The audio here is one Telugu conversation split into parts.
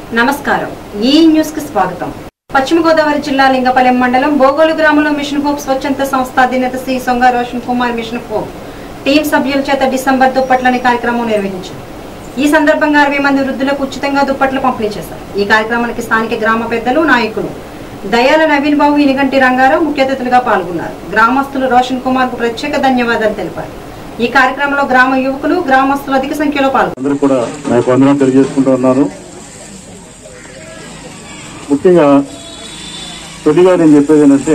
నమస్కారం ఈ న్యూస్ కి స్వాగతం పశ్చిమ గోదావరి జిల్లా లింగపాలెం మండలం బోగోలు గ్రామంలో మిషన్ హోప్ స్వచ్ఛంద సంస్థ అధినేత Shri Songa Roshan Kumar mission hope team సభ్యుల చేత డిసెంబర్ దుప్పట్లని కార్యక్రమం నిర్వహించారు ఈ సందర్భంగా అరవై మంది వృద్ధులకు ఉచితంగా దుప్పట్లు పంపిణీ చేశారు ఈ కార్యక్రమానికి స్థానిక గ్రామ పెద్దలు నాయకులు దయాల నవీన్ బాబు ఇనిగంటి రంగారావు ముఖ్య అతిథులుగా పాల్గొన్నారు గ్రామస్తులు రోషన్ కుమార్ కు ప్రత్యేక ధన్యవాదాలు తెలిపారు ఈ కార్యక్రమంలో గ్రామ యువకులు గ్రామస్తులు అధిక సంఖ్యలో పాల్గొన్నారు అందరూ కూడా నా యొక్క వందనాలు తెలియజేసుకుంటూ ఉన్నాను ముఖ్యంగా తొలిగా నేను చెప్పేది ఏంటంటే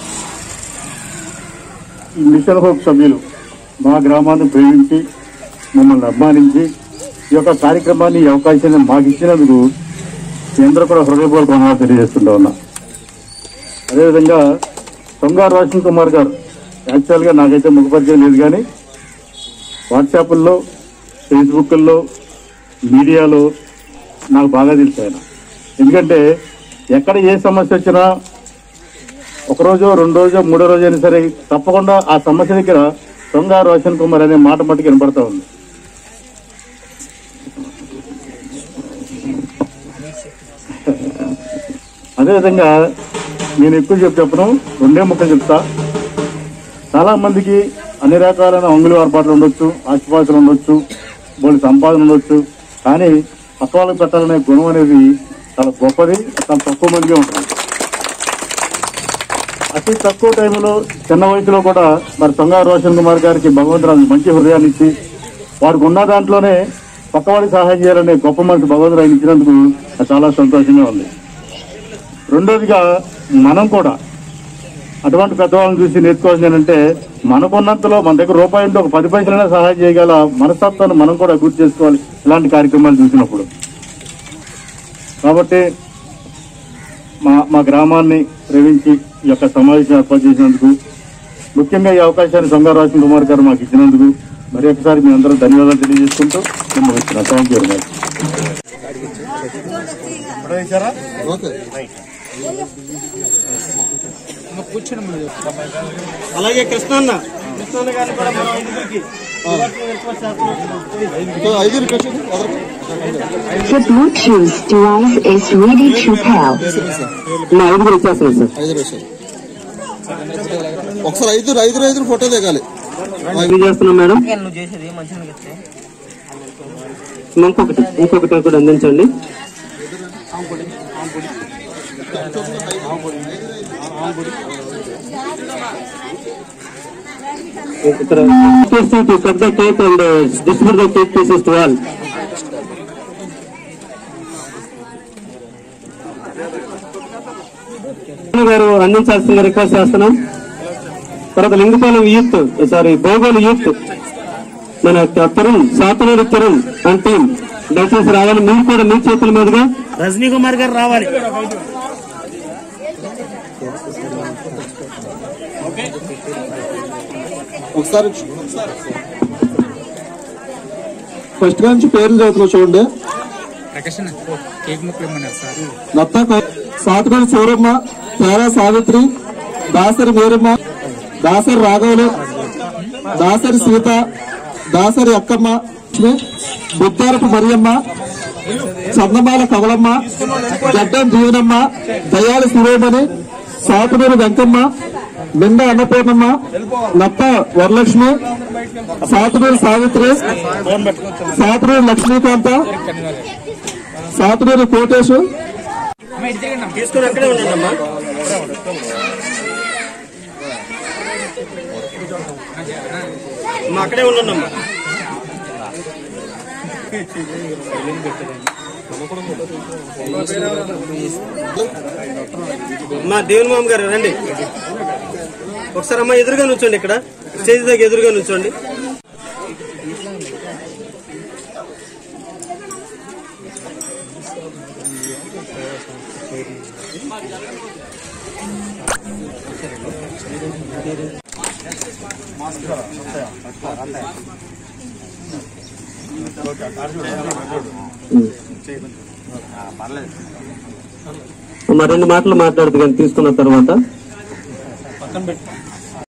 ఈ మిషన్ హోప్ సభ్యులు మా గ్రామాన్ని ప్రేమించి మమ్మల్ని అభిమానించి ఈ యొక్క కార్యక్రమాన్ని ఈ అవకాశాన్ని మాకు ఇచ్చినందుకు మీ అందరూ కూడా హృదయపూర్వక వందనాలు తెలియజేస్తుంటా ఉన్నా అదేవిధంగా సొంగారు రోషన్ కుమార్ గారు యాక్చువల్గా నాకైతే ముఖపరిచయం లేదు కానీ వాట్సాప్ల్లో ఫేస్బుక్లో మీడియాలో నాకు బాగా తెలుసు ఆయన ఎందుకంటే ఎక్కడ ఏ సమస్య వచ్చినా ఒక రోజు రెండు రోజు మూడో రోజు అయినా సరే తప్పకుండా ఆ సమస్య దగ్గర దొంగ రోషన్ కుమార్ అనే మాట మట్టుకు వినపడతా ఉంది అదేవిధంగా నేను ఎక్కువ చెప్పి చెప్పను రెండే ముక్కలు చెప్తా చాలా మందికి అన్ని రకాలైన అంగులు ఏర్పాట్లు ఉండొచ్చు ఆశీర్వాదాలు ఉండొచ్చు వాళ్ళ సంపాదన ఉండొచ్చు కానీ పక్క వాళ్ళకి పెట్టాలనే గుణం అనేది చాలా గొప్పది చాలా తక్కువ మందికే ఉంటుంది అతి తక్కువ టైంలో చిన్న వయసులో కూడా మరి సొంగ రోషన్ కుమార్ గారికి భగవంతుడు మంచి హృదయాన్ని ఇచ్చి వారికి ఉన్న దాంట్లోనే పక్కవాడికి సహాయం చేయాలనే గొప్ప మనసు భగవంతుడు ఆయన ఇచ్చినందుకు నాకు చాలా సంతోషంగా ఉంది రెండోదిగా మనం కూడా అటువంటి పెద్దవాళ్ళని చూసి నేర్చుకోవాల్సింది ఏంటంటే మనకున్నంతలో మన దగ్గర రూపాయి ఉంటే ఒక పది పైసలైనా సహాయం చేయగల మనస్తత్వాన్ని మనం కూడా గుర్తు చేసుకోవాలి ఇలాంటి కార్యక్రమాలు చూసినప్పుడు కాబట్టి మా మా గ్రామాన్ని ప్రేమించి ఈ యొక్క సమావేశం ఏర్పాటు చేసినందుకు ముఖ్యంగా ఈ అవకాశాన్ని సొంగ రాజన్ కుమార్ గారు మాకు ఇచ్చినందుకు మరి ఒకసారి మీ అందరూ ధన్యవాదాలు తెలియజేసుకుంటూ నేను ముగిస్తున్నా థ్యాంక్ యూ వెరీ మచ్ అలాగే కృష్ణన్న కృష్ణన్న గారిని కూడా మనం ఐదుగురికి రిక్వెస్ట్ చేస్తున్నాం. The Bluetooth device is ready to pair. మా ఐదుగురు ఇచ్చేస్తున్నాం సార్ ఐదు నిమిషాలు ఒకసారి ఐదు ఐదు ఐదు ఫోటో దిగాలి ఇది చేస్తున్నాం మేడం నువ్వు చేసేది మంచిగా చెప్తే ఇంకొకటి ఇంకొకటి కూడా అందించండి ఇక్కడ to cut the cake and uh, distribute the cake pieces to all. గారు అందించాల్సిందిగా రిక్వెస్ట్ చేస్తున్నాం తర్వాత Lingapalem youth sorry Bhogolu youth మన తరుణ్ సాతనూరు తరుణ్ అండ్ టీం దయచేసి రావాలి మీరు కూడా మీ చేతుల మీదుగా రజనీ కుమార్ గారు రావాలి ఒకసారి ఫస్ట్ నుంచి పేర్లు చదువుతున్నా చూడండి నత్త సాతుగోని సూరమ్మ పేరా సావిత్రి దాసరి మేరమ్మ దాసరి రాఘవులు దాసరి సీత దాసరి అక్కమ్మ లక్ష్మి, బుద్ధారపు మరియమ్మ చందమాల కవలమ్మ గడ్డం జీవనమ్మ దయాల శిరోమణి సాతునూరు వెంకమ్మ నిండ అన్నపూర్ణమ్మ నత్త వరలక్ష్మి సాతునూరు సావిత్రి సాతునూరు లక్ష్మీకాంత సాతునూరు కోటేశు తీసుకుని అక్కడే ఉండండి అమ్మా అమ్మా అక్కడే ఉండండి అమ్మా మా దేవుని మామ గారు రండి ఒకసారి అమ్మా ఎదురుగా నుంచోండి ఇక్కడ స్టేజ్ దగ్గర ఎదురుగా నుంచోండి మా రెండు మాటలు మాట్లాడుతూ కానీ తీసుకున్న తర్వాత